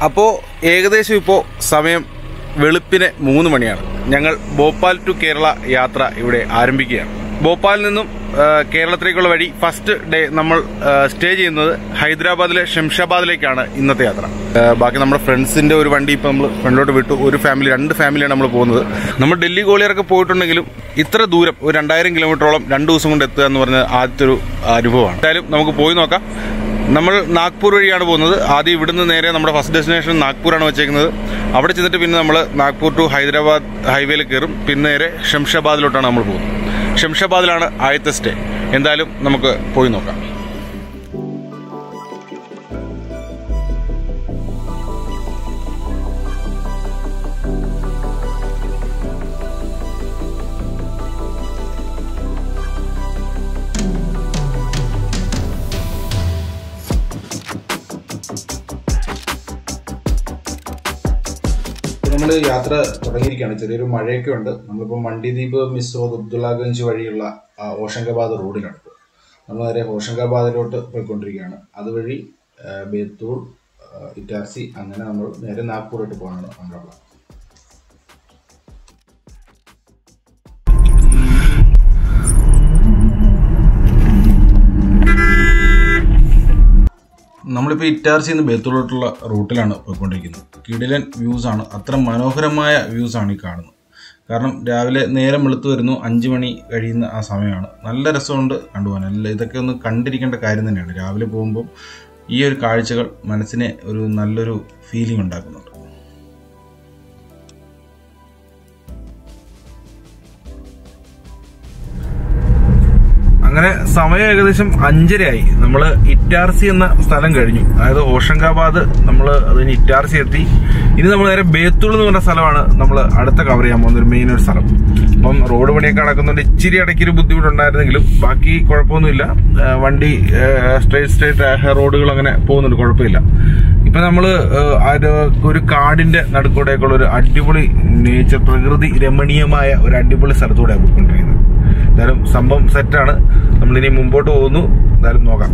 അപ്പോൾ ഏകദേശം ഇപ്പോൾ സമയം വെളുപ്പിന് മൂന്ന് മണിയാണ് ഞങ്ങൾ ഭോപ്പാൽ ടു കേരള യാത്ര ഇവിടെ ആരംഭിക്കുകയാണ് ഭോപ്പാലിൽ നിന്നും ആ, കേരളത്തിലേക്കുള്ള വഴി ഫസ്റ്റ് ഡേ നമ്മൾ ആ, സ്റ്റേ ചെയ്യുന്നത് ഹൈദരാബാദിലെ ഷംഷാബാദിലേക്കാണ് ഇന്നത്തെ യാത്ര ആ, ബാക്കി നമ്മുടെ ഫ്രണ്ട്സിന്റെ ഒരു വണ്ടി ഇപ്പം നമ്മൾ ഫ്രണ്ടിലോട്ട് വിട്ടു ഒരു ഫാമിലി രണ്ട് ഫാമിലിയാണ് നമ്മൾ പോകുന്നത് നമ്മൾ ഡൽഹി ഗോളിയറൊക്കെ പോയിട്ടുണ്ടെങ്കിലും ഇത്ര ദൂരം ഒരു രണ്ടായിരം കിലോമീറ്ററോളം രണ്ട് ദിവസം കൊണ്ട് എത്തുക എന്ന് പറഞ്ഞ ആദ്യത്തെ ഒരു അനുഭവമാണ് എന്തായാലും നമുക്ക് പോയി നോക്കാം നമ്മൾ നാഗ്പൂർ വഴിയാണ് പോകുന്നത് ആദ്യം ഇവിടുന്ന് നേരെ നമ്മുടെ ഫസ്റ്റ് ഡെസ്റ്റിനേഷൻ നാഗ്പൂരാണ് വെച്ചേക്കുന്നത് അവിടെ ചെന്നിട്ട് പിന്നെ നമ്മൾ നാഗ്പൂർ ടു ഹൈദരാബാദ് ഹൈവേയിൽ കയറും പിന്നെ നേരെ ഷംഷാബാദിലോട്ടാണ് നമ്മൾ പോകുന്നത് ഷംഷാബാദിലാണ് ആദ്യത്തെ സ്റ്റേ എന്തായാലും നമുക്ക് പോയി നോക്കാം നമ്മൾ യാത്ര തുടങ്ങിയിരിക്കുകയാണ് ചെറിയൊരു മഴയൊക്കെ ഉണ്ട് നമ്മളിപ്പോൾ മണ്ടിദ്വീപ് മിസ്രോദ് അബ്ദുള്ളാഗഞ്ച് വഴിയുള്ള ആ, ഹോഷങ്കാബാദ് റോഡിലാണ് ഇപ്പോൾ നമ്മൾ നേരെ ഹോഷങ്കാബാദിലോട്ട് പോയിക്കൊണ്ടിരിക്കുകയാണ് അതുവഴി ആ, ബേത്തൂർ ആ, ഇറ്റാർസി അങ്ങനെ നമ്മൾ നേരെ നാഗ്പൂരോട്ട് പോകാനാണ് നമ്മുടെ പ്ലാൻ നമ്മളിപ്പോൾ ഇറ്റാർസിയിൽ നിന്ന് ബേത്തൂരിലോട്ടുള്ള റൂട്ടിലാണ് പോയിക്കൊണ്ടിരിക്കുന്നത് കിടിലൻ വ്യൂസ് ആണ് അത്ര മനോഹരമായ വ്യൂസ് ആണ് ഈ കാണുന്നത് കാരണം രാവിലെ നേരം വെളുത്ത് വരുന്നു അഞ്ച് മണി കഴിയുന്ന ആ സമയമാണ് നല്ല രസമുണ്ട് കണ്ടുപോകാൻ അല്ല ഇതൊക്കെ ഒന്ന് കണ്ടിരിക്കേണ്ട കാര്യം തന്നെയാണ് രാവിലെ പോകുമ്പോൾ ഈ ഒരു കാഴ്ചകൾ മനസ്സിനെ ഒരു നല്ലൊരു ഫീലിംഗ് ഉണ്ടാക്കുന്നുണ്ട് അങ്ങനെ സമയം ഏകദേശം അഞ്ചരയായി നമ്മൾ ഇറ്റാർസി എന്ന സ്ഥലം കഴിഞ്ഞു അതായത് ഹോഷങ്കാബാദ് നമ്മൾ അതിന് ഇറ്റാർസി എത്തി ഇനി നമ്മൾ നേരെ ബേത്തൂൾ എന്ന് പറഞ്ഞ സ്ഥലമാണ് നമ്മൾ അടുത്ത കവർ ചെയ്യാൻ പോകുന്ന ഒരു മെയിൻ ഒരു സ്ഥലം അപ്പം റോഡ് പണിയൊക്കെ നടക്കുന്നുണ്ട് ഇച്ചിരി ഇടയ്ക്ക് ഒരു ബുദ്ധിമുട്ടുണ്ടായിരുന്നെങ്കിലും ബാക്കി കുഴപ്പമൊന്നുമില്ല ആ, വണ്ടി സ്ട്രേറ്റ് സ്ട്രേറ്റ് റോഡുകൾ അങ്ങനെ പോകുന്നുണ്ട് കുഴപ്പമില്ല ഇപ്പൊ നമ്മള് ഏഹ്, അത് ഒരു കാടിന്റെ നടുക്കൂടെയൊക്കെയുള്ള ഒരു അടിപൊളി നേച്ചർ പ്രകൃതി രമണീയമായ ഒരു അടിപൊളി സ്ഥലത്തൂടെയാണ് പോയിക്കൊണ്ടിരിക്കുന്നത് എന്തായാലും സംഭവം സെറ്റാണ് നമ്മളിനി മുമ്പോട്ട് പോകുന്നു എന്തായാലും നോക്കാം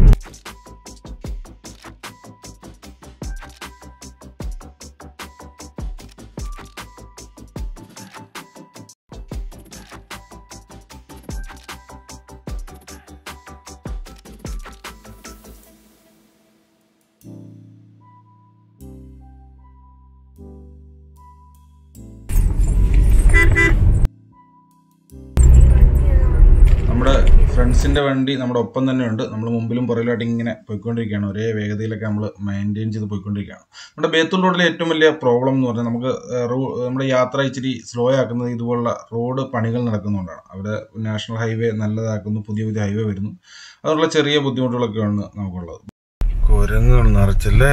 നമ്മുടെ ഫ്രണ്ട്സിന്റെ വണ്ടി നമ്മുടെ ഒപ്പം തന്നെ ഉണ്ട് നമ്മൾ മുമ്പിലും പുറകിലായിട്ട് ഇങ്ങനെ പോയിക്കൊണ്ടിരിക്കുകയാണ് ഒരേ വേഗതയിലൊക്കെ നമ്മൾ മെയിൻറ്റെയിൻ ചെയ്ത് പോയിക്കൊണ്ടിരിക്കുകയാണ് നമ്മുടെ ബേത്തൂർ റോഡിലെ ഏറ്റവും വലിയ പ്രോബ്ലം എന്ന് പറഞ്ഞാൽ നമുക്ക് ഏഹ്, റോ- നമ്മുടെ യാത്ര ഇച്ചിരി സ്ലോ ആക്കുന്നത് ഇതുപോലുള്ള റോഡ് പണികൾ നടക്കുന്നതുകൊണ്ടാണ് അവിടെ നാഷണൽ ഹൈവേ നല്ലതാക്കുന്നു പുതിയ പുതിയ ഹൈവേ വരുന്നു അതുള്ള ചെറിയ ബുദ്ധിമുട്ടുകളൊക്കെയാണ് നമുക്കുള്ളത് കുരങ്ങുകൾ നിറച്ചല്ലേ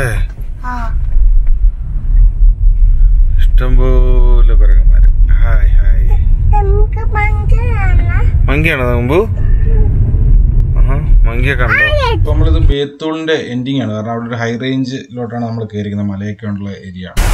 ഇഷ്ടംപോലെ കുരങ്ങന്മാര് ഹായ് ഹായ് നമുക്ക് മഞ്ചാണ് മങ്കിയാണോ മുമ്പ് മങ്കിയെ കണ്ടോ ഇപ്പൊ നമ്മളിത് ബേത്തൂളിന്റെ എൻഡിങ് ആണ് കാരണം അവിടെ ഒരു ഹൈ റേഞ്ചിലോട്ടാണ് നമ്മൾ കയറിക്കുന്നത് മലയൊക്കെ ഉള്ള ഏരിയ ആണ്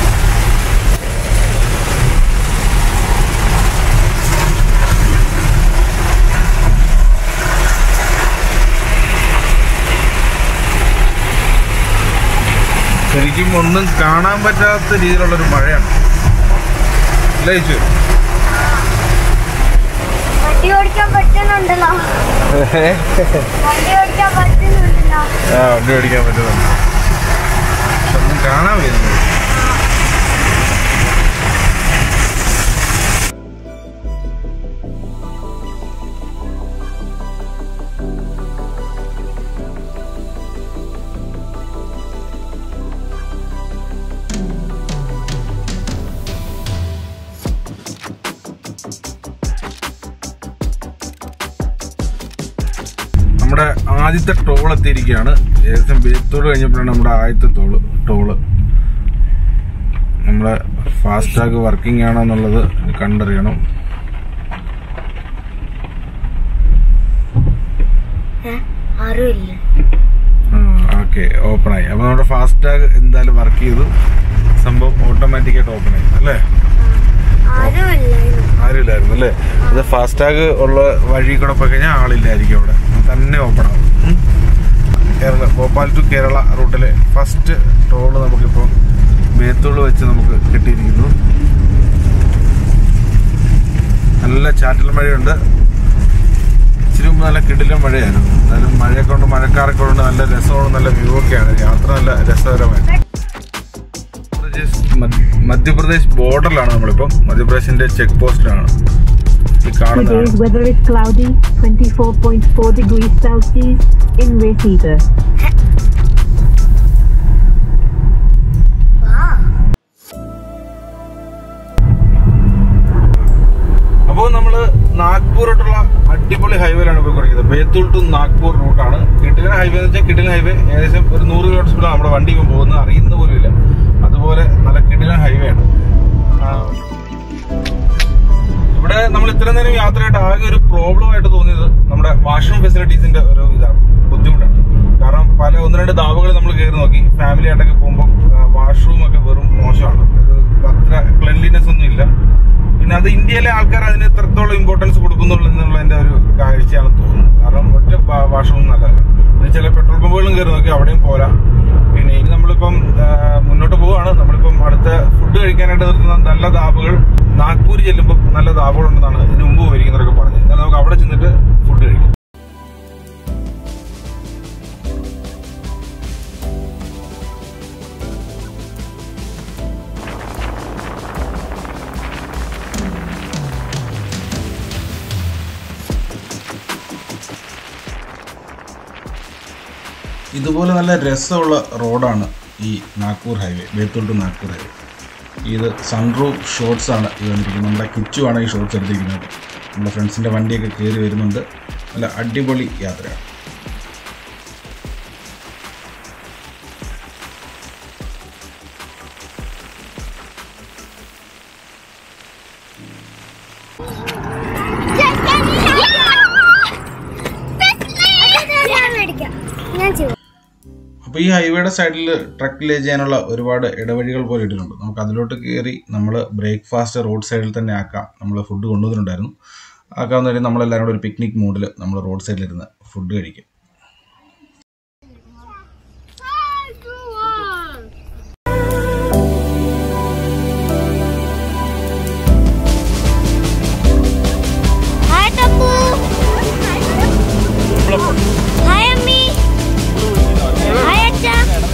ശരിക്കും ഒന്നും കാണാൻ പറ്റാത്ത രീതിയിലുള്ള ഒരു മഴയാണ് അല്ലേ ചേച്ചി വണ്ടി ഓടിക്കാൻ പറ്റുന്നുണ്ടല്ലോ വണ്ടി ഓടിക്കാൻ പറ്റുന്നുണ്ടല്ലോ ആ വണ്ടി ഓടിക്കാൻ പറ്റുന്നുണ്ട് പക്ഷെ ഒന്നും കാണാൻ വരുന്നത് നമ്മുടെ ആദ്യത്തെ ടോൾ എത്തിയിരിക്കുകയാണ് ഏകദേശം ബേത്തൂർ കഴിഞ്ഞപ്പോഴാണ് നമ്മുടെ ആദ്യത്തെ ടോള് ടോള് നമ്മുടെ ഫാസ്ടാഗ് വർക്കിംഗ് ആണോ എന്നുള്ളത് കണ്ടറിയണം ആരുമില്ല ഓക്കെ ഓപ്പൺ ആയി അപ്പൊ നമ്മുടെ ഫാസ്ടാഗ് എന്തായാലും വർക്ക് ചെയ്തു സംഭവം ഓട്ടോമാറ്റിക് ആയിട്ട് ഓപ്പൺ ആയി അല്ലേ ആരുമില്ല ആരുമില്ലായിരുന്നു അല്ലേ അത് ഫാസ്ടാഗ് ഉള്ള വഴി കൂടെ പോയി കഴിഞ്ഞാൽ ആളില്ലായിരിക്കും അവിടെ തന്നെ ഓപ്പൺ ആവും ഉം. കേരള ഭോപ്പാൽ ടു കേരള റൂട്ടിലെ ഫസ്റ്റ് ടോള് നമുക്കിപ്പോൾ ബേത്തുകൾ വെച്ച് നമുക്ക് കിട്ടിയിരിക്കുന്നു നല്ല ചാറ്റൽ മഴയുണ്ട് ഇച്ചിരി മുമ്പ് നല്ല കിടിലം മഴയായിരുന്നു എന്നാലും മഴയൊക്കെ കൊണ്ട് മഴക്കാറൊക്കെ കൊണ്ട് നല്ല രസമാണ് നല്ല വ്യൂ ഒക്കെയാണ് യാത്ര നല്ല രസകരമായി മധ്യപ്രദേശ് മധ്യ- മധ്യപ്രദേശ് ബോർഡറിലാണ് നമ്മളിപ്പം മധ്യപ്രദേശിന്റെ ചെക്ക് പോസ്റ്റിലാണ് ഈ കാണുന്നതാണ് Today's weather is cloudy, 24.4 degrees Celsius in Recife. വാ അപ്പോൾ നമ്മൾ നാഗ്പൂരോട്ടുള്ള അടിപൊളി ഹൈവേയിലാണ് പോയിക്കൊണ്ടിരിക്കുന്നത് ബേത്തൂൾ ടു നാഗ്പൂർ റൂട്ടാണ് കിട്ടിലൻ ഹൈവേ എന്ന് വെച്ചാൽ കിട്ടിലൻ ഹൈവേ ഏകദേശം ഒരു നൂറ് കിലോമീറ്റർ സ്പീഡിലാണ് നമ്മുടെ വണ്ടി ഇപ്പം പോകുന്നത് അറിയുന്ന പോലും ഇല്ല അതുപോലെ നല്ല കിടിലൻ ഹൈവേ ആണ് ആ, ഇവിടെ നമ്മൾ ഇത്രയും നേരം യാത്രയായിട്ട് ആകെ ഒരു പ്രോബ്ലം ആയിട്ട് തോന്നിയത് നമ്മുടെ വാഷ്റൂം ഫെസിലിറ്റീസിന്റെ ഒരു ഇതാണ് ബുദ്ധിമുട്ടാണ് കാരണം പല ഒന്ന് രണ്ട് ദാവുകൾ നമ്മൾ കയറി നോക്കി ഫാമിലി ആയിട്ടൊക്കെ പോകുമ്പോൾ വാഷ്റൂം ഒക്കെ വെറും മോശമാണ് ഒരു അത്ര ക്ലെൻലിനെസ് ഒന്നും ഇല്ല പിന്നെ അത് ഇന്ത്യയിലെ ആൾക്കാർ അതിന് എത്രത്തോളം ഇമ്പോർട്ടൻസ് കൊടുക്കുന്നുള്ളൂ എന്നുള്ളതിന്റെ ഒരു കാഴ്ചയാണ് തോന്നുന്നത് കാരണം ഒറ്റ വാഷ്റൂം നല്ലതല്ല പിന്നെ ചില പെട്രോൾ പമ്പുകളും കയറി നോക്കി അവിടെയും പോരാ പിന്നെ ഇനി നമ്മളിപ്പം ആ, മുന്നോട്ട് പോവാണ് നമ്മളിപ്പം അടുത്ത ഫുഡ് കഴിക്കാനായിട്ട് നിർത്തുന്ന നല്ല ദാബുകൾ നാഗ്പൂർ ചെല്ലുമ്പോൾ നല്ല ദാബുകളുണ്ടെന്നാണ് ഇതിനു മുമ്പ് പോയിരിക്കുന്നവരൊക്കെ പറഞ്ഞത് എന്നാൽ നമുക്ക് അവിടെ ചെന്നിട്ട് ഫുഡ് കഴിക്കാം ഇതുപോലെ നല്ല രസമുള്ള റോഡാണ് ഈ Nagpur highway Betul to Nagpur highway ഇത് സൺറൂഫ് ഷോട്ട്സ് ആണ് ഇത് വന്നിരിക്കുന്നത് നമ്മുടെ കിച്ചു ആണ് ഈ ഷോട്ട്സ് എടുത്തിരിക്കുന്നത് നമ്മുടെ ഫ്രണ്ട്സിൻ്റെ വണ്ടിയൊക്കെ കയറി വരുന്നുണ്ട് നല്ല അടിപൊളി യാത്രയാണ് ഞാൻ മേടിക്കാം ഞാൻ ചെയ്യും അപ്പോൾ ഈ ഹൈവേയുടെ സൈഡിൽ ട്രക്ക് ലേ ചെയ്യാനുള്ള ഒരുപാട് ഇടവഴികൾ പോലെ ഇട്ടിട്ടുണ്ട് നമുക്ക് അതിലോട്ട് കയറി നമ്മൾ ബ്രേക്ക്ഫാസ്റ്റ് റോഡ് സൈഡിൽ തന്നെ ആക്കാം നമ്മൾ ഫുഡ് കൊണ്ടുവന്നിട്ടുണ്ടായിരുന്നു ആക്കാവുന്ന കാര്യം നമ്മളെല്ലാവരും കൂടെ ഒരു പിക്നിക് മൂഡിൽ നമ്മൾ റോഡ് സൈഡിലിരുന്ന് ഫുഡ് കഴിക്കും ഹായ് തപ്പു ഹായ് അമ്മി ഹായ് അച്ഛ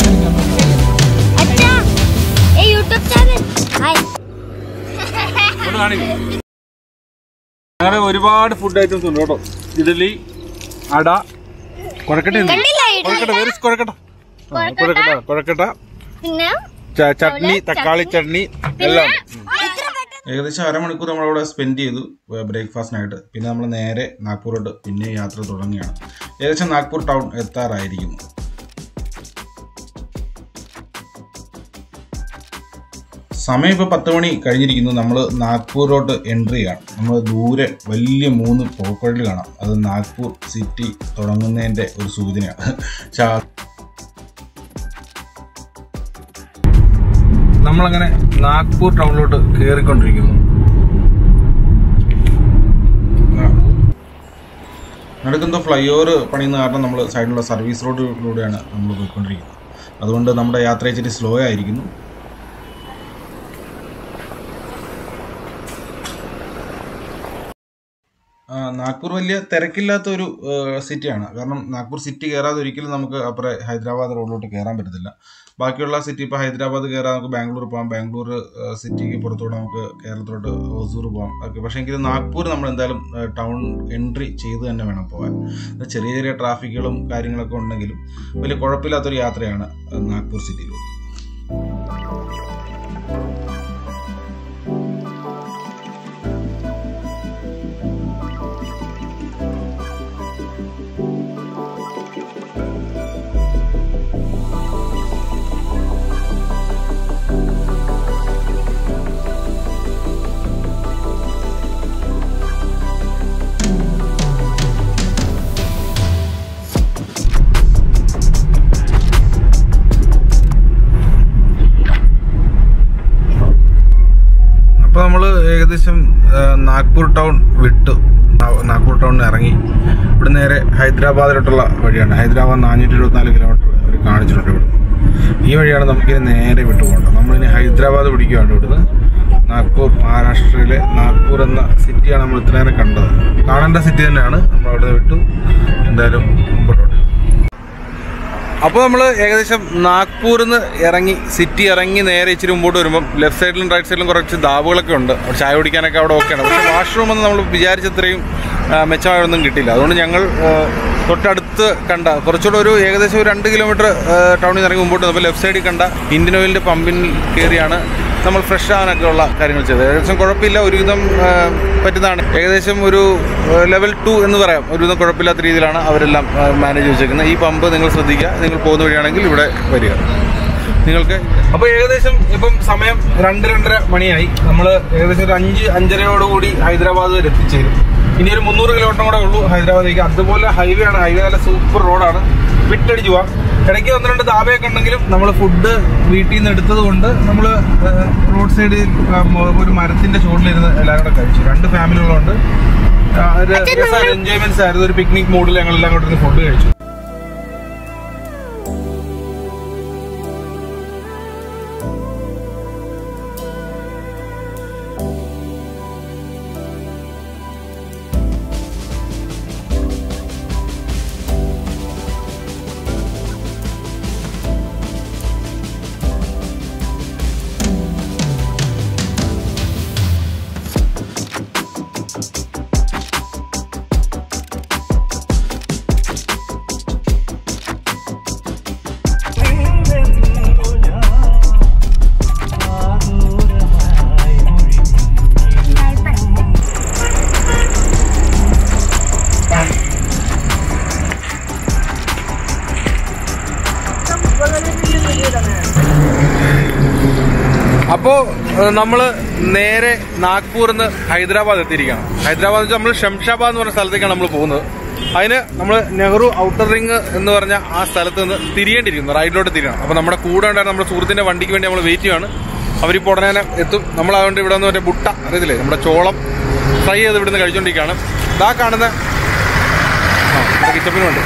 അച്ഛ ഏ യൂട്യൂബ് ചാനൽ ഹായ് അങ്ങനെ ഒരുപാട് ഫുഡ് ഐറ്റംസ് ഉണ്ട് കേട്ടോ ഇഡലി അട കൊഴക്കട്ട ഉണ്ട്. കണ്ടില്ല കൊഴക്കട്ട വെരി കൊഴക്കട്ട ആ, കൊഴക്കട്ട കൊഴക്കട്ട പിന്നെ ച- ചട്നി തക്കാളി ചട്നി എല്ലാം ഇത്ര പെട്ടെന്ന് ഏകദേശം അരമണിക്കൂർ നമ്മളവിടെ സ്പെൻഡ് ചെയ്തു ബ്രേക്ക്ഫാസ്റ്റിനായിട്ട് പിന്നെ നമ്മൾ നേരെ നാഗ്പൂരോട്ട് പിന്നെ യാത്ര തുടങ്ങുകയാണ് ഏകദേശം നാഗ്പൂർ ടൗൺ എത്താറായിരിക്കുന്നു സമയം ഇപ്പോൾ പത്ത് മണി കഴിഞ്ഞിരിക്കുന്നു നമ്മൾ നാഗ്പൂരോട്ട് എൻട്രി ആണ് നമ്മൾ ദൂരെ വലിയ മൂന്ന് പോക്കോട്ടിൽ കാണാം അത് നാഗ്പൂർ സിറ്റി തുടങ്ങുന്നതിൻ്റെ ഒരു സൂചനയാണ് ചാ നമ്മളങ്ങനെ നാഗ്പൂർ ടൗണിലോട്ട് കയറിക്കൊണ്ടിരിക്കുന്നു നടക്കുന്ന ഫ്ലൈ ഓവർ പണിയുന്ന കാരണം നമ്മൾ സൈഡിലുള്ള സർവീസ് റോഡിലൂടെയാണ് നമ്മൾ പോയിക്കൊണ്ടിരിക്കുന്നത് അതുകൊണ്ട് നമ്മുടെ യാത്ര ഇച്ചിരി സ്ലോ ആയിരിക്കുന്നു ആ, നാഗ്പൂർ വലിയ തിരക്കില്ലാത്ത ഒരു സിറ്റിയാണ് കാരണം നാഗ്പൂർ സിറ്റി കയറാതെ ഒരിക്കലും നമുക്ക് അപ്പുറം ഹൈദരാബാദ് റോഡിലോട്ട് കയറാൻ പറ്റത്തില്ല ബാക്കിയുള്ള സിറ്റി ഇപ്പോൾ ഹൈദരാബാദ് കയറാൻ നമുക്ക് ബാംഗ്ലൂർ പോകാം ബാംഗ്ലൂർ ആ, സിറ്റിക്ക് പുറത്തൂടെ നമുക്ക് കേരളത്തിലോട്ട് ഹൊസൂർ പോകാം ഒക്കെ പക്ഷേ എങ്കിലും നാഗ്പൂർ നമ്മൾ എന്തായാലും ആ, ടൗൺ എൻട്രി ചെയ്ത് തന്നെ വേണം പോകാൻ അത് ചെറിയ ചെറിയ ട്രാഫിക്കുകളും കാര്യങ്ങളൊക്കെ ഉണ്ടെങ്കിലും വലിയ കുഴപ്പമില്ലാത്തൊരു യാത്രയാണ് ആ, നാഗ്പൂർ സിറ്റിയിലൂടെ അപ്പോൾ നമ്മൾ ഏകദേശം ആ, നാഗ്പൂർ ടൗൺ വിട്ടു നാ- നാഗ്പൂർ ടൗണിൽ ഇറങ്ങി ഇവിടെ നേരെ ഹൈദരാബാദിലോട്ടുള്ള വഴിയാണ് ഹൈദരാബാദ് നാനൂറ്റി ഇരുപത്തിനാല് കിലോമീറ്റർ അവർ കാണിച്ചിട്ടുണ്ട് ഇവിടെ ഈ വഴിയാണ് നമുക്കിനി നേരെ വിട്ടു പോകേണ്ടത് നമ്മളിനി ഹൈദരാബാദ് പിടിക്കുകയാണ് ഇവിടുന്ന് നാഗ്പൂർ മഹാരാഷ്ട്രയിലെ നാഗ്പൂർ എന്ന സിറ്റിയാണ് നമ്മൾ ഇത്ര നേരം കണ്ടത് കാണേണ്ട സിറ്റി തന്നെയാണ് നമ്മൾ അവിടെ വിട്ടു എന്തായാലും മുമ്പോട്ടോട്ട് അപ്പോൾ നമ്മൾ ഏകദേശം നാഗ്പൂരിൽ നിന്ന് ഇറങ്ങി സിറ്റി ഇറങ്ങി നേരെ ഇച്ചിരി മുമ്പോട്ട് വരുമ്പം ലെഫ്റ്റ് സൈഡിലും റൈറ്റ് സൈഡിലും കുറച്ച് ദാബുകളൊക്കെ ഉണ്ട് അവിടെ ചായ കുടിക്കാനൊക്കെ അവിടെ ഓക്കെയാണ് പക്ഷേ വാഷ്റൂം ഒന്നും നമ്മൾ വിചാരിച്ചത്രയും ആ, മെച്ചമായൊന്നും കിട്ടിയില്ല അതുകൊണ്ട് ഞങ്ങൾ ആ, തൊട്ടടുത്ത് കണ്ട കുറച്ചുകൂടെ ഒരു ഏകദേശം ഒരു രണ്ട് കിലോമീറ്റർ ടൗണിൽ നിന്ന് ഇറങ്ങി മുമ്പോട്ട് വന്നപ്പോൾ ലെഫ്റ്റ് സൈഡിൽ കണ്ട ഇന്ത്യൻ ഓയിലിൻ്റെ പമ്പിൽ കയറിയാണ് നമ്മൾ ഫ്രഷ് ആവാനൊക്കെ ഉള്ള കാര്യങ്ങൾ ചെയ്തത് ഏകദേശം കുഴപ്പമില്ല ഒരുവിധം ആ, പറ്റുന്നതാണ് ഏകദേശം ഒരു ലെവൽ ടു എന്ന് പറയാം ഒരുവിധം കുഴപ്പമില്ലാത്ത രീതിയിലാണ് അവരെല്ലാം മാനേജ് വെച്ചേക്കുന്നത് ഈ പമ്പ് നിങ്ങൾ ശ്രദ്ധിക്കുക നിങ്ങൾ പോകുന്ന വഴിയാണെങ്കിൽ ഇവിടെ വരിക നിങ്ങൾക്ക് അപ്പോൾ ഏകദേശം ഇപ്പം സമയം രണ്ട് രണ്ടര മണിയായി നമ്മൾ ഏകദേശം ഒരു അഞ്ച് അഞ്ചരയോടുകൂടി ഹൈദരാബാദ് വരെ എത്തിച്ചേരും ഇനി ഒരു മുന്നൂറ് കിലോമീറ്റർ കൂടെ ഉള്ളൂ ഹൈദരാബാദിലേക്ക് അതുപോലെ ഹൈവേ ആണ് ഹൈവേ നല്ല സൂപ്പർ റോഡാണ് വിട്ടടിച്ചു പോവാം ഇടയ്ക്ക് ഒന്ന് രണ്ട് താപയൊക്കെ ഉണ്ടെങ്കിലും നമ്മൾ ഫുഡ് വീട്ടിൽ നിന്ന് എടുത്തത് കൊണ്ട് നമ്മൾ റോഡ് സൈഡിൽ ഒരു മരത്തിന്റെ ചുവട്ടിലിരുന്ന് എല്ലാവരും കൂടെ കഴിച്ചു രണ്ട് ഫാമിലികളുണ്ട് ഒരു എൻജോയ്മെന്റ്സ് ആയിരുന്നു ഒരു പിക്നിക് മൂഡിൽ ഞങ്ങൾ എല്ലാം കൂടെ ഇരുന്ന് ഫുഡ് കഴിച്ചു അപ്പോ നമ്മൾ നേരെ നാഗ്പൂരിൽ നിന്ന് ഹൈദരാബാദ് എത്തിയിരിക്കുകയാണ് ഹൈദരാബാദ് വെച്ചാൽ നമ്മൾ ഷംഷാബാദ് എന്ന് പറഞ്ഞ സ്ഥലത്തേക്കാണ് നമ്മൾ പോകുന്നത് അതിന് നമ്മൾ നെഹ്റു ഔട്ടർ റിംഗ് എന്ന് പറഞ്ഞ ആ സ്ഥലത്ത് നിന്ന് തിരിയേണ്ടിയിരിക്കുന്നു റൈഡിലോട്ട് തിരിയണം അപ്പോൾ നമ്മുടെ കൂടെ ഉണ്ടായിരുന്ന നമ്മുടെ സുഹൃത്തിന്റെ വണ്ടിക്ക് വേണ്ടി നമ്മൾ വെയിറ്റ് ചെയ്യാണ് അവരിപ്പോൾ ഉടനെ തന്നെ എത്തും നമ്മൾ അതുകൊണ്ട് ഇവിടെ നിന്ന് മറ്റേ ബുട്ട അറിയത്തില്ലേ നമ്മുടെ ചോളം ഫ്രൈ ചെയ്ത് ഇവിടുന്ന് കഴിച്ചുകൊണ്ടിരിക്കുകയാണ് ഇതാ കാണുന്ന ആ കിച്ചപ്പിനുണ്ട്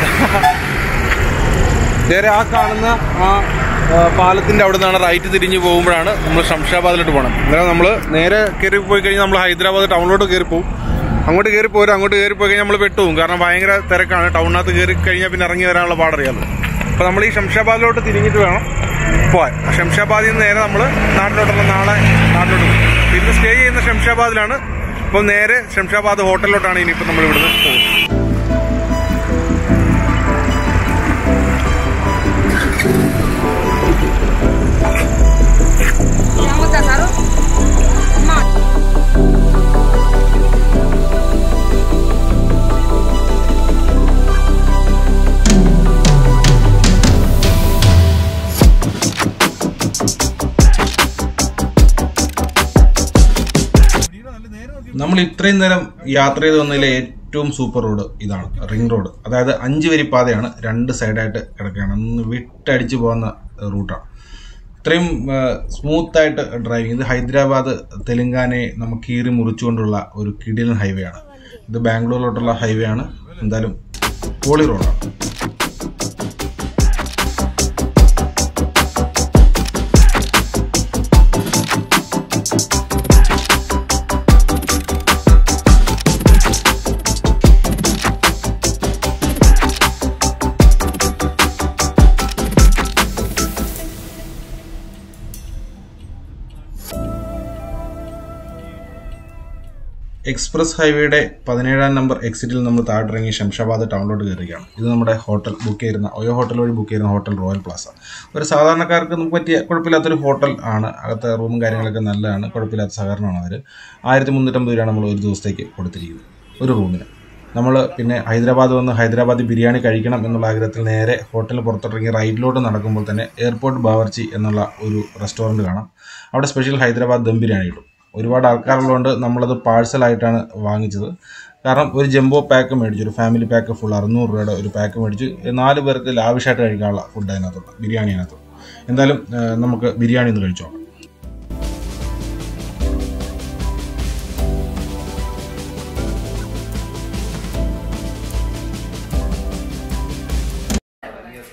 നേരെ ആ കാണുന്ന ആ ആ, പാലത്തിന്റെ അവിടെ നിന്നാണ് റൈറ്റ് തിരിഞ്ഞ് പോകുമ്പോഴാണ് നമ്മൾ ശംഷാബാദിലോട്ട് പോകണം അന്നേരം നമ്മൾ നേരെ കയറി പോയി കഴിഞ്ഞാൽ നമ്മൾ ഹൈദരാബാദ് ടൗണിലോട്ട് കയറി പോകും അങ്ങോട്ട് കയറി പോരും അങ്ങോട്ട് കയറി പോയി കഴിഞ്ഞാൽ നമ്മൾ പെട്ടുപോകും കാരണം ഭയങ്കര തിരക്കാണ് ടൗണിനകത്ത് കയറി കഴിഞ്ഞാൽ പിന്നെ ഇറങ്ങി വരാനുള്ള പാടറിയാമല്ലോ അപ്പോൾ നമ്മൾ ഈ ശംഷാബാദിലോട്ട് തിരിഞ്ഞിട്ട് വേണം പോവാൻ ശംഷാബാദിൽ നിന്ന് നേരെ നമ്മൾ നാട്ടിലോട്ടുള്ള നാളെ നാട്ടിലോട്ട് പോകും ഇന്ന് സ്റ്റേ ചെയ്യുന്ന ശംഷാബാദിലാണ് അപ്പോൾ നേരെ ശംഷാബാദ് ഹോട്ടലിലോട്ടാണ് ഇനിയിപ്പോൾ നമ്മൾ ഇവിടുന്ന് പോകുന്നത് നമ്മൾ ഇത്രയും നേരം യാത്ര ചെയ്ത് വന്നതിലെ ഏറ്റവും സൂപ്പർ റോഡ് ഇതാണ് റിംഗ് റോഡ് അതായത് അഞ്ച് വരി പാതയാണ് രണ്ട് സൈഡായിട്ട് കിടക്കുകയാണ് ഒന്ന് വിട്ടടിച്ച് പോകുന്ന റൂട്ടാണ് ഇത്രയും സ്മൂത്ത് ആയിട്ട് ഡ്രൈവിംഗ് ഇത് ഹൈദരാബാദ് തെലുങ്കാനയെ നമുക്ക് കീറി മുറിച്ചുകൊണ്ടുള്ള ഒരു കിടിലൻ ഹൈവേ ആണ് ഇത് ബാംഗ്ലൂരിലോട്ടുള്ള ഹൈവേ ആണ് എന്തായാലും പോളി റോഡാണ് എക്സ്പ്രസ് ഹൈവേയുടെ പതിനേഴാം നമ്പർ എക്സിറ്റിൽ നമ്മൾ താഴെയിറങ്ങി ശംഷാബാദ് ടൗണിലോട്ട് കയറുകയാണ് ഇത് നമ്മുടെ ഹോട്ടൽ ബുക്ക് ചെയ്യുന്ന ഒയോ ഹോട്ടൽ വഴി ബുക്ക് ചെയ്യുന്ന ഹോട്ടൽ റോയൽ പ്ലാസ ഒരു സാധാരണക്കാർക്ക് നമുക്ക് പറ്റിയ കുഴപ്പമില്ലാത്തൊരു ഹോട്ടൽ ആണ് അകത്തെ റൂമും കാര്യങ്ങളൊക്കെ നല്ലതാണ് കുഴപ്പമില്ലാത്ത സഹകരണമാണ് അവർ ആയിരത്തി മുന്നൂറ്റമ്പത് രൂപയാണ് നമ്മൾ ഒരു ദിവസത്തേക്ക് കൊടുത്തിരിക്കുന്നത് ഒരു റൂമിന് നമ്മൾ പിന്നെ ഹൈദരാബാദ് വന്ന് ഹൈദരാബാദി ബിരിയാണി കഴിക്കണം എന്നുള്ള ആഗ്രഹത്തിൽ നേരെ ഹോട്ടലിന് പുറത്തോട്ടിറങ്ങി റൈഡിലോട്ട് നടക്കുമ്പോൾ തന്നെ എയർപോർട്ട് ബാവർച്ചി എന്നുള്ള ഒരു റെസ്റ്റോറൻറ്റ് കാണാം അവിടെ സ്പെഷ്യൽ ഹൈദരാബാദ് ദം ബിരിയാണി കിട്ടും ഒരുപാട് ആൾക്കാരുള്ളതുകൊണ്ട് നമ്മളത് പാഴ്സലായിട്ടാണ് വാങ്ങിച്ചത് കാരണം ഒരു ജംബോ പാക്ക് മേടിച്ചു ഒരു ഫാമിലി പാക്ക് ഫുൾ അറുന്നൂറ് രൂപയുടെ ഒരു പാക്ക് മേടിച്ചു നാല് പേർക്ക് ലാവിഷായിട്ട് കഴിക്കാനുള്ള ഫുഡ് അതിനകത്തുണ്ട് ബിരിയാണി അതിനകത്തുണ്ട് എന്തായാലും ഏഹ്, നമുക്ക് ബിരിയാണി ഒന്ന് കഴിച്ചോളാം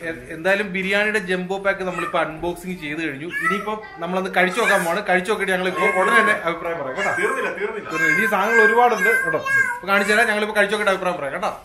എ- എന്തായാലും ബിരിയാണിയുടെ ജംബോ പാക്ക് നമ്മളിപ്പോ അൺബോക്സിംഗ് ചെയ്ത് കഴിഞ്ഞു ഇനിയിപ്പോ നമ്മളത് കഴിച്ചു നോക്കാൻ പോവാണ് കഴിച്ചു നോക്കിയിട്ട് ഞങ്ങൾ ഇപ്പൊ ഉടനെ തന്നെ അഭിപ്രായം പറയാം കേട്ടോ തീർന്നില്ല തീർന്നില്ല തീർന്നു. ഇനി സാധനങ്ങൾ ഒരുപാടുണ്ട് കേട്ടോ ഇപ്പൊ കാണിച്ചു തരാം ഞങ്ങളിപ്പോ കഴിച്ചു നോക്കിയിട്ട് അഭിപ്രായം പറയാം കേട്ടോ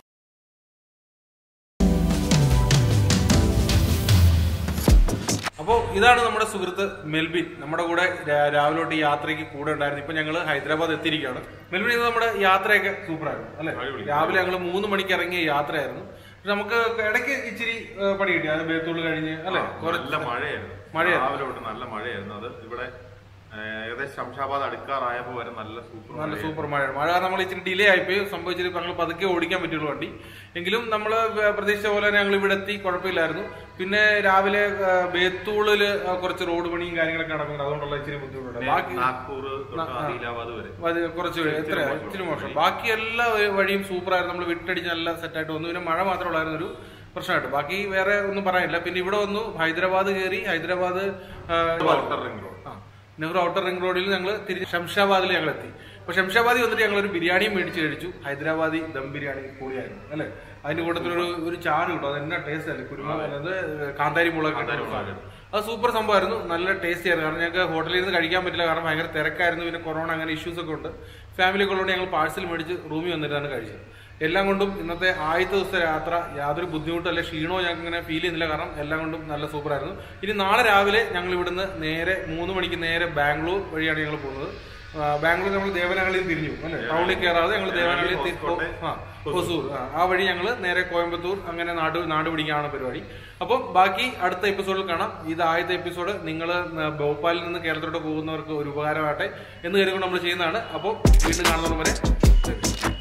അപ്പോൾ ഇതാണ് നമ്മുടെ സുഹൃത്ത് മെൽബിൻ നമ്മുടെ കൂടെ രാ- രാവിലെ തൊട്ട് ഈ യാത്രയ്ക്ക് കൂടെ ഉണ്ടായിരുന്നു ഇപ്പൊ ഞങ്ങൾ ഹൈദരാബാദ് എത്തിയിരിക്കുകയാണ് മെൽബിൻ ഇത് നമ്മുടെ യാത്രയൊക്കെ സൂപ്പറായിരുന്നു അല്ലെ രാവിലെ ഞങ്ങൾ മൂന്ന് മണിക്ക് ഇറങ്ങിയ യാത്രയായിരുന്നു പക്ഷെ നമുക്ക് ഇടയ്ക്ക് ഇച്ചിരി ഏ, പണി കിട്ടി അത് ബേത്തുള്ളി കഴിഞ്ഞ് അല്ലെ നല്ല മഴയായിരുന്നു മഴയായിരുന്നു. രാവിലെ തൊട്ട് നല്ല മഴയായിരുന്നു അത് ഇവിടെ ഏ, ഏകദേശം ശംഷാബാദ് അടുക്കാറായപ്പോ വരെ നല്ല സൂപ്പർ നല്ല മഴയായിരുന്നു. സൂപ്പർ മഴ മഴ കാരണം നമ്മൾ ഇച്ചിരി ഡിലേ ആയിപ്പോയി സംഭവിച്ചിട്ട് ഞങ്ങൾ പതുക്കെ ഓടിക്കാൻ പറ്റുള്ളൂ വണ്ടി എങ്കിലും നമ്മൾ പ്രതീക്ഷിച്ച പോലെ തന്നെ ഞങ്ങൾ ഇവിടെ എത്തി കുഴപ്പമില്ലായിരുന്നു പിന്നെ രാവിലെ ആ, ബേത്തൂളില് ആ, കുറച്ച് റോഡ് പണിയും കാര്യങ്ങളൊക്കെ നടക്കുന്നുണ്ട് അതുകൊണ്ടുള്ള ഇച്ചിരി ബുദ്ധിമുട്ടുണ്ട് ബാക്കി നാഗ്പൂർ തൊട്ട് ആദിലാബാദ് വരെ അത് കുറച്ച് എത്ര ഇച്ചിരി മോശം ബാക്കി എല്ലാ വഴിയും സൂപ്പറായിരുന്നു നമ്മൾ വിട്ടടിച്ച് നല്ല സെറ്റായിട്ട് വന്നു പിന്നെ മഴ മാത്രമേ ഉള്ളായിരുന്നു ഒരു പ്രശ്നമായിട്ട് ബാക്കി വേറെ ഒന്നും പറയാനില്ല പിന്നെ ഇവിടെ വന്നു ഹൈദരാബാദ് കയറി ഹൈദരാബാദ് ആ, ഔട്ടർ റിംഗ് റോഡ് ആ, നെഹ്റു ഔട്ടർ റിംഗ് റോഡിൽ ഞങ്ങൾ തിരിച്ച് ഷംഷാബാദിൽ ഞങ്ങൾ എത്തി അപ്പൊ ഷംഷാബാദിൽ വന്നിട്ട് ഞങ്ങൾ ഒരു ബിരിയാണിയും മേടിച്ച് കഴിച്ചു ഹൈദരാബാദി ദം ബിരിയാണി പൊളിയായിരുന്നു അല്ലെ അതിന്റെ കൂട്ടത്തിലൊരു ഒരു ചാറ് കിട്ടും അത് എന്നാ ടേസ്റ്റ് അല്ലേ കുരുമുളക് അതായത് കാന്താരി മുളക് ഇട്ട സാധനം. അത് സൂപ്പർ സംഭവമായിരുന്നു നല്ല ടേസ്റ്റി ആയിരുന്നു കാരണം ഞങ്ങൾക്ക് ഹോട്ടലിൽ നിന്ന് കഴിക്കാൻ പറ്റില്ല കാരണം ഭയങ്കര തിരക്കായിരുന്നു പിന്നെ കൊറോണ അങ്ങനെ ഇഷ്യൂസ് ഒക്കെ ഉണ്ട് ഫാമിലി ഒക്കെ ഉള്ളതുകൊണ്ട് ഞങ്ങൾ പാഴ്സൽ മേടിച്ച് റൂമിൽ വന്നിട്ടാണ് കഴിച്ചത് എല്ലാം കൊണ്ടും ഇന്നത്തെ ആദ്യത്തെ ദിവസത്തെ യാത്ര യാതൊരു ബുദ്ധിമുട്ടോ അല്ലെ ക്ഷീണമോ ഞങ്ങൾക്ക് ഇങ്ങനെ ഫീൽ ചെയ്യുന്നില്ല കാരണം എല്ലാം കൊണ്ടും നല്ല സൂപ്പറായിരുന്നു ഇനി നാളെ രാവിലെ ഞങ്ങൾ ഇവിടുന്ന് നേരെ മൂന്ന് മണിക്ക് നേരെ ബാംഗ്ലൂർ വഴിയാണ് ഞങ്ങൾ പോകുന്നത് ആ, ബാംഗ്ലൂർ നമ്മൾ ദേവനഹള്ളിയിൽ തിരിഞ്ഞു അല്ലെ ടൗണിൽ കയറാതെ ഞങ്ങൾ ദേവനഹള്ളിയിൽ തി- പോ- ആ, ഹൊസൂർ ആ, ആ വഴി ഞങ്ങൾ നേരെ കോയമ്പത്തൂർ അങ്ങനെ നാട് നാട് പിടിക്കാണ് പരിപാടി അപ്പോൾ ബാക്കി അടുത്ത എപ്പിസോഡിൽ കാണാം ഇത് ആദ്യത്തെ എപ്പിസോഡ് നിങ്ങൾ ഭോപ്പാലിൽ നിന്ന് കേരളത്തിലോട്ട് പോകുന്നവർക്ക് ഒരു ഉപകാരമാകട്ടെ എന്ന് കരുതുകൊണ്ട് നമ്മൾ ചെയ്യുന്നതാണ് അപ്പോൾ വീണ്ടും കാണുന്നവരെ